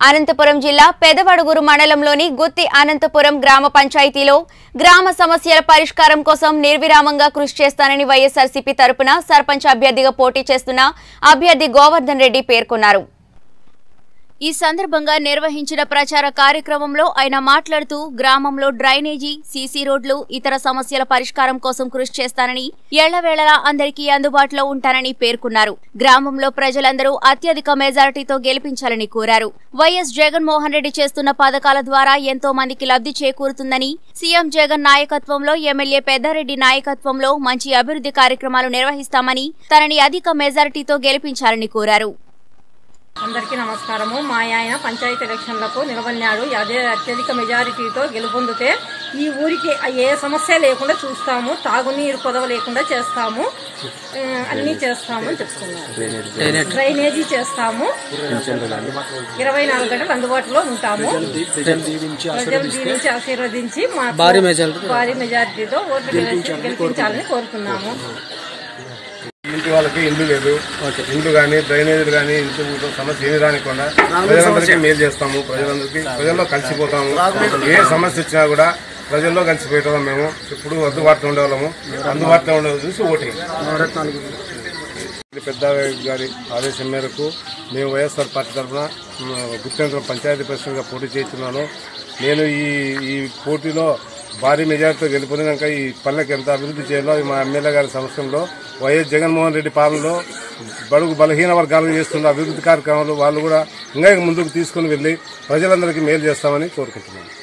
అనంతపురం జిల్లా పెదవడుగురు మండలంలోని గుత్తి అనంతపురం గ్రామ పంచాయతీలో గ్రామ సమస్యల పరిష్కారం కోసం నిర్విరామంగా కృషి చేస్తానని వైఎస్ఆర్సీపీ తరపున సర్పంచ్ అభ్యర్థిగా పోటీ చేస్తున్న అభ్యర్థి గోవర్ధన్ రెడ్డి పేర్కొన్నారు ఈ సందర్భంగా నిర్వహించిన ప్రచార కార్యక్రమంలో ఆయన మాట్లాడుతూ గ్రామంలో డ్రైనేజీ సీసీ రోడ్లు ఇతర సమస్యల పరిష్కారం కోసం కృషి చేస్తానని ఎళ్లవేళలా అందరికీ అందుబాటులో ఉంటానని పేర్కొన్నారు గ్రామంలో ప్రజలందరూ అత్యధిక మెజారిటీతో గెలిపించాలని కోరారు వైఎస్ జగన్మోహన్ రెడ్డి చేస్తున్న పథకాల ద్వారా ఎంతో మందికి లబ్ధి చేకూరుతుందని సీఎం జగన్ నాయకత్వంలో ఎమ్మెల్యే పెద్దారెడ్డి నాయకత్వంలో మంచి అభివృద్ధి కార్యక్రమాలు నిర్వహిస్తామని తనని అధిక మెజారిటీతో గెలిపించాలని కోరారు అందరికీ నమస్కారము మా ఆయన పంచాయతీ ఎలక్షన్లకు నిలబడినాడు అదే అత్యధిక మెజారిటీతో గెలుపొందితే ఈ ఊరికి ఏ సమస్య లేకుండా చూస్తాము తాగునీరు కొదవ లేకుండా చేస్తాము ఆ, అన్నీ చేస్తాము అని చెప్తున్నారు డ్రైనేజీ చేస్తాము ఇరవై నాలుగు గంటలు అందుబాటులో ఉంటాము ప్రజలు దీవించి ఆశీర్వదించి మాకు భారీ మెజారిటీ భారీ మెజారిటీతో ఓట్లు గెలిచి- గెలిపించాలని కోరుతున్నాము ఇంటి వాళ్ళకి ఇల్లు లేదు ఇండ్లు కానీ డ్రైనేజీలు కానీ ఇంటి ఊరు సమస్య ఏమి రానికుండా ప్రజలందరికీ మేలు చేస్తాము ప్రజలందరికీ ప్రజల్లో కలిసిపోతాము ఏ సమస్య వచ్చినా కూడా ప్రజల్లో కలిసిపోయేటోళ్ళం మేము ఎప్పుడు అందుబాటులో ఉండేవాళ్ళము అందుబాటులో ఉండే చూసి ఓటింగ్ పెద్ద గారి ఆదేశం మేరకు మేము వైఎస్ఆర్ పార్టీ తరఫున గుర్తించిన పంచాయతీ ప్రెసిడెంట్గా పోటీ చేస్తున్నాను నేను ఈ ఈ పోటీలో భారీ మెజార్టీతో గెలుపొందినాక ఈ పల్లెకి ఎంత అభివృద్ధి చేయాలో మా ఎమ్మెల్యే గారి సంవత్సరంలో వైఎస్ జగన్మోహన్ రెడ్డి పాలనలో బడుగు బలహీన వర్గాలకు చేస్తున్న అభివృద్ధి కార్యక్రమాలు వాళ్ళు కూడా ఇంకా ముందుకు తీసుకుని వెళ్ళి ప్రజలందరికీ మేలు చేస్తామని కోరుకుంటున్నాను